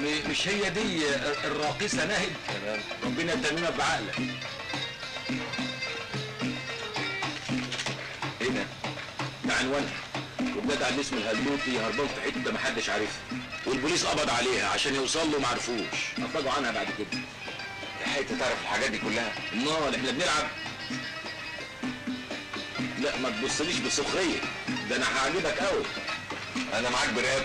م- مش هي دي الراقصه ناهد ربنا يتممها بعقلك ايه ده؟ ده عنوانها والجدع اللي اسمه الهلوتي هربان في حته محدش عارفها والبوليس قبض عليها عشان يوصل له معرفوش افرجوا عنها بعد كده لحقت تعرف الحاجات دي كلها امال احنا بنلعب لا ما تبصليش بسخريه ده انا هعجبك قوي انا معاك براب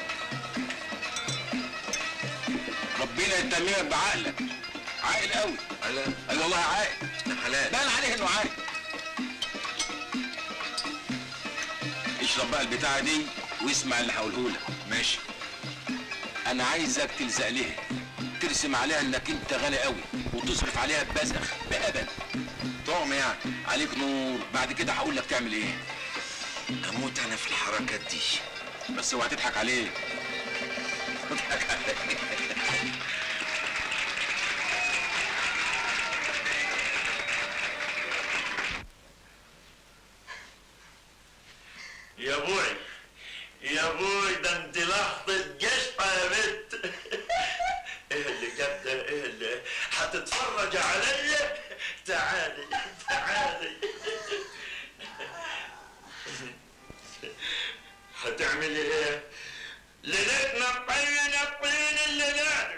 ربنا يتممها بعقلك عاقل قوي قال والله عاقل حلال بان عليه انه عاقل اشرب بقى البتاعه دي واسمع اللي هقوله لك ماشي انا عايزك تلزق لها ترسم عليها انك انت غني قوي وتصرف عليها ببذخ بأبد طعم يعني عليك نور بعد كده هقول لك تعمل ايه اموت انا في الحركات دي بس اوعى تضحك عليه تضحك عليه يا ابوي يا ابوي ده انت لحظة قشطة يا بنت ايه اللي جاب ده ايه اللي هتتفرج عليا تعالي تعالي هتعملي ايه ليلتنا طين الطين الليلة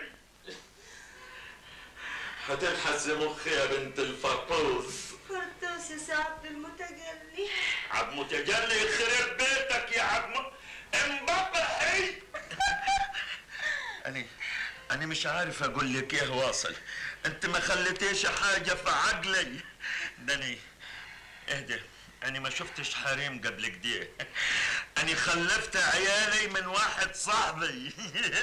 هتلحس مخي يا بنت الفطوس فردوس يا سعد المتجلي عبد متجلي يخرب بيتك يا عبد انبطحي أنا أنا مش عارف أقول لك إيه واصل أنت ما خليتيش حاجة في عقلي ده أنا اهدى أنا ما شفتش حريم قبل كده أنا خلفت عيالي من واحد صاحبي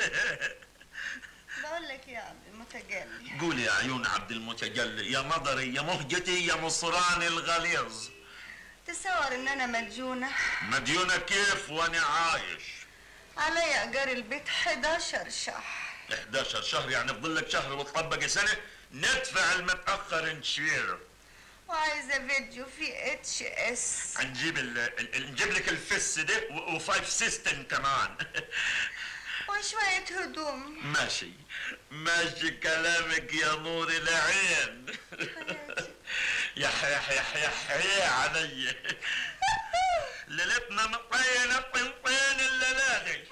بقول لك يا عبد المتجلي قولي يا عيون عبد المتجلي يا مضري يا مهجتي يا مصراني الغليظ تصور ان انا مديونة مديونة كيف وأنا عايش علي ايجار البيت 11 شهر 11 شهر يعني فضل لك شهر وتطبق سنه ندفع المتاخر نشيله وعايزة فيديو في اتش اس هنجيب ال... ال... نجيب لك الفس ده و... وفايف سيستم كمان وشوية هدوم ماشي ماشي كلامك يا نور العين يا حيح يا حيح يا علي ليلتنا مطينة طنطين الليالي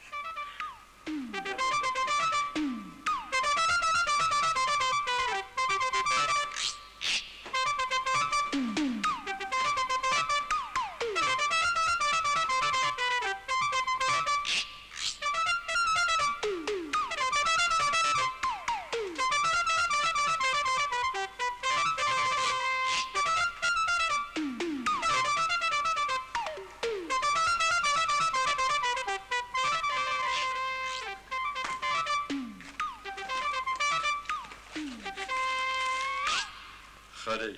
خلي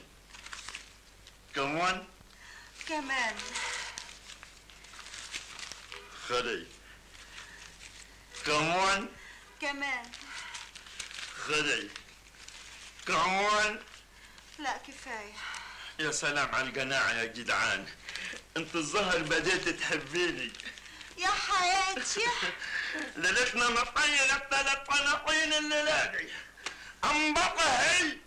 كمان كمان خلي كمان كمان خلي كمان لا كفاية يا سلام على القناعة يا جدعان انت الظهر بديت تحبيني يا حياتي ليلتنا مطينة ثلاث طناطين الليلة انبقى هي